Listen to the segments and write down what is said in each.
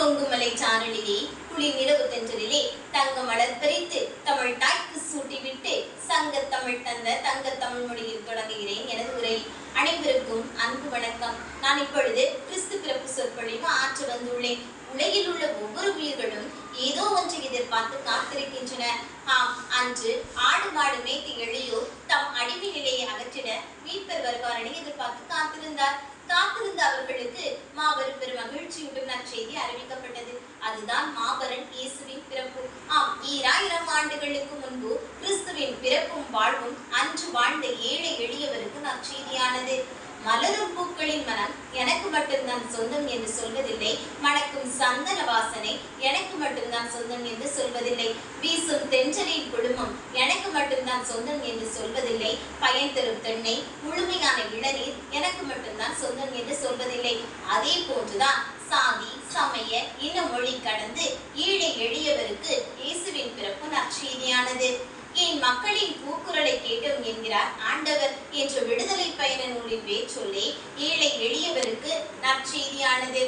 கொங்குமலை சாரலிலே குளி நிலவு தென்றலிலே தங்க மலர் பறித்து தமிழ் தாய்க்கு சூட்டிவிட்டு சங்க தமிழ் தந்த தங்க தமிழ் மொழியில் தொடங்குகிறேன் எனது உரை அனைவருக்கும் அன்பு வணக்கம் நான் இப்பொழுது கிறிஸ்து பிறப்பு சொற்பொழிவு ஆற்ற வந்துள்ளேன் உலகில் உள்ள ஒவ்வொரு உயிர்களும் ஏதோ ஒன்றை எதிர்பார்த்து காத்திருக்கின்றன ஆம் அன்று ஆடு மாடு மேய்த்து எளியோர் தம் அடிமை நிலையை அகற்றிட மீட்பர் வருவாரனை எதிர்பார்த்து காத்திருந்தார் காத்திருந்த அவர்களுக்கு மாபெரும் பெரும் மகிழ்ச்சியுடன் நற்செய்தி அறிவிக்கப்பட்டது அதுதான் மாபரன் இயேசுவின் பிறப்பு ஆம் ஈராயிரம் ஆண்டுகளுக்கு முன்பு கிறிஸ்துவின் பிறப்பும் வாழ்வும் அன்று வாழ்ந்த ஏழை எளியவருக்கு நற்செய்தியானது மலரும் பூக்களின் மனம் எனக்கு மட்டும்தான் சொந்தம் என்று சொல்வதில்லை மணக்கும் சந்தன வாசனை எனக்கு மட்டும்தான் சொந்தம் என்று சொல்வதில்லை வீசும் தென்றலின் குழுமம் எனக்கு மட்டும்தான் சொந்தம் என்று சொல்வதில்லை பயன் தரும் தென்னை முழுமையான இளநீர் எனக்கு மட்டும்தான் சொந்தம் என்று சொல்வதில்லை அதே போன்றுதான் சாதி சமய இன மொழி கடந்து ஏழை எளியவருக்கு இயேசுவின் பிறப்பு நற்செய்தியானது என் மக்களின் கூக்குரலை கேட்டோம் என்கிறார் ஆண்டவர் என்ற விடுதலை பயண நூலின் வேற்றொல்லே ஏழை எளியவருக்கு நற்செய்தியானது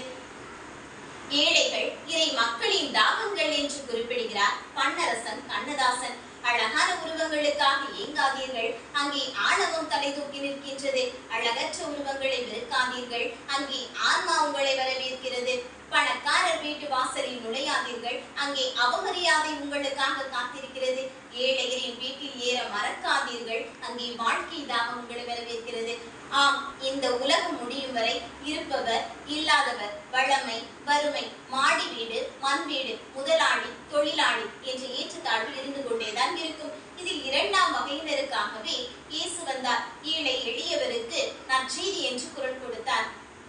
ஏழைகள் இதை மக்களின் தாகங்கள் என்று குறிப்பிடுகிறார் பன்னரசன் கண்ணதாசன் அழகான உருவங்களுக்காக ஏங்காதீர்கள் அங்கே ஆணவம் தலை தூக்கி நிற்கின்றது அழகற்ற உருவங்களை வெறுக்காதீர்கள் அங்கே ஆன்மா உங்களை வரவேற்கிறது பணக்காரர் வீட்டு வாசலில் நுழையாதீர்கள் அங்கே அவமரியாதை உங்களுக்காக காத்திருக்கிறது ஏழையரின் வீட்டில் ஏற மறக்காதீர்கள் அங்கே வாழ்க்கை தாகம் உங்களை வரவேற்கிறது ஆம் இந்த உலகம் முடியும் வரை இருப்பவர் இல்லாதவர் வளமை வறுமை மாடி வீடு மண் வீடு முதலாளி தொழிலாளி என்ற ஏற்றத்தாழ்வு இருந்து கொண்டேதான் இருக்கும் இதில் இரண்டாம் வகையினருக்காகவே இயேசு வந்தார் ஏழை எளியவருக்கு நற்செய்தி என்று குரல் கொடுத்தார்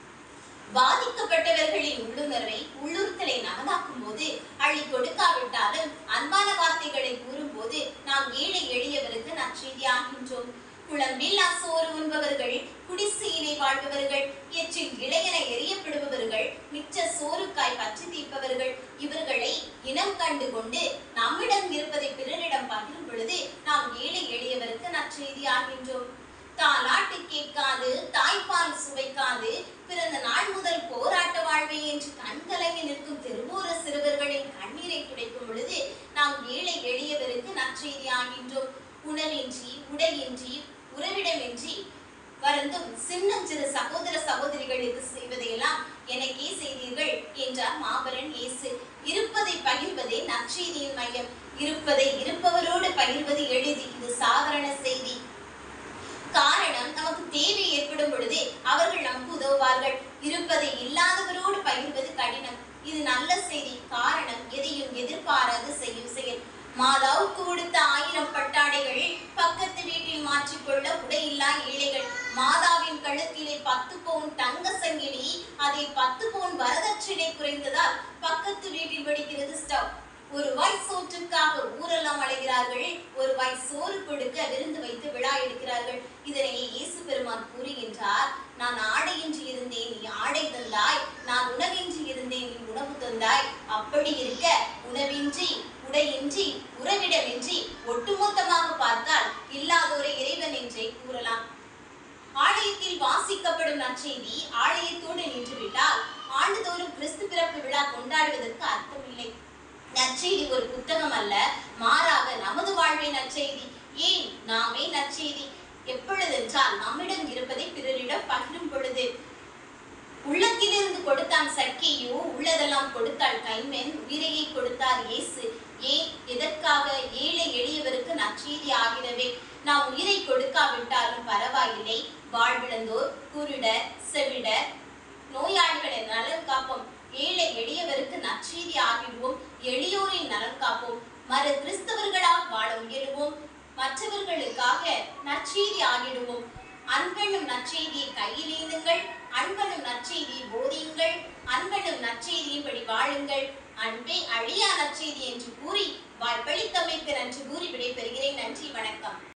பாதிக்கப்பட்டவர்களின் உள்ளுணர்வை உள்ளுறுத்தலை நகதாக்கும் போது அள்ளி கொடுக்காவிட்டாலும் அன்பான வார்த்தைகளை கூறும்போது நாம் ஏழை எளியவருக்கு நற்செய்தி ஆகின்றோம் குளம்பில் சோறு உண்பவர்கள் குடிசையிலே வாழ்பவர்கள் எச்சில் இளையன எரியப்படுபவர்கள் மிச்ச சோறுக்காய் பற்றி தீர்ப்பவர்கள் இவர்களை இனம் கண்டு கொண்டு நம்மிடம் இருப்பதை பிறரிடம் பகிரும் பொழுது நாம் ஏழை எளியவருக்கு நற்செய்தி ஆகின்றோம் தாலாட்டு கேட்காது தாய்ப்பால் சுவைக்காது பிறந்த நாள் முதல் போராட்ட வாழ்வை என்று கண்கலங்கி நிற்கும் தெருவோர சிறுவர்களின் கண்ணீரை துடைக்கும் பொழுது நாம் ஏழை எளியவருக்கு நற்செய்தி ஆகின்றோம் உணவின்றி உடையின்றி உறவிடமின்றி வருந்தும் சின்னஞ்சிறு சகோதர சகோதரிகளுக்கு செய்வதையெல்லாம் எனக்கே செய்தீர்கள் என்றார் மாபரன் இயேசு இருப்பதை பகிர்வதே நற்செய்தியின் மையம் இருப்பதை இருப்பவரோடு பகிர்வது எளிது இது சாதாரண செய்தி காரணம் நமக்கு தேவை ஏற்படும் பொழுது அவர்கள் நமக்கு உதவுவார்கள் இருப்பதை இல்லாதவரோடு பகிர்வது கடினம் இது நல்ல செய்தி காரணம் எதையும் எதிர்பாராது செய்யும் செயல் மாதாவுக்கு கொடுத்த ஆயிரம் பட்டாடைகள் பக்கத்து வீட்டில் மாற்றிக்கொள்ள உடையில்லா ஏழைகள் மாதாவின் கழுத்திலே பத்து பவுன் தங்க சங்கிலி அதில் பத்து பவுன் வரதட்சணை குறைந்ததால் பக்கத்து வீட்டில் வெடிக்கிறது ஸ்டவ் ஒரு வாய் சோற்றுக்காக ஊரெல்லாம் அழைகிறார்கள் ஒரு வாய் சோறு கொடுக்க விருந்து வைத்து விழா எடுக்கிறார்கள் இதனை இயேசு பெருமான் கூறுகின்றார் நான் ஆடையின்றி இருந்தேன் நீ ஆடை தந்தாய் நான் உணவின்றி இருந்தேன் நீ உணவு தந்தாய் அப்படி இருக்க உணவின்றி உடையின்றி உறவிடமின்றி ஒட்டுமொத்தமாக பார்த்தால் இல்லாதோரை இறைவன் என்றே கூறலாம் ஆலயத்தில் வாசிக்கப்படும் நற்செய்தி ஆலயத்தோடு நின்றுவிட்டால் ஆண்டுதோறும் கிறிஸ்து பிறப்பு விழா கொண்டாடுவதற்கு அர்த்தமில்லை நற்செய்தி ஒரு புத்தகம் அல்ல மாறாக நமது வாழ்வின் நற்செய்தி ஏன் நாமே நற்செய்தி எப்பொழுதென்றால் நம்மிடம் இருப்பதை பிறரிடம் பகிரும் பொழுது உள்ளத்திலிருந்து கொடுத்தான் சக்கியோ உள்ளதெல்லாம் கொடுத்தாள் கைமென் உயிரையை கொடுத்தார் இயேசு ஏன் எதற்காக ஏழை எளியவருக்கு நற்செய்தி ஆகிடவே நாம் உயிரை கொடுக்காவிட்டாலும் பரவாயில்லை வாழ்விழந்தோர் குருடர் செவிடர் நோயாளிகளை நலன் காப்போம் ஏழை எளியவருக்கு நற்செய்தி ஆகிடுவோம் எளியோரின் நலன் காப்போம் மறு கிறிஸ்தவர்களாக வாழ முயலுவோம் மற்றவர்களுக்காக நற்செய்தி ஆகிடுவோம் அன்பெனும் நற்செய்தியை கையில் ஏந்துங்கள் அன்பனும் நற்செய்தியை போதியுங்கள் அன்பனும் நற்செய்தியின்படி வாழுங்கள் அன்பே அழியா நற்செய்தி என்று கூறி வாய்ப்பளித்தமைக்கு நன்றி கூறி விடைபெறுகிறேன் நன்றி வணக்கம்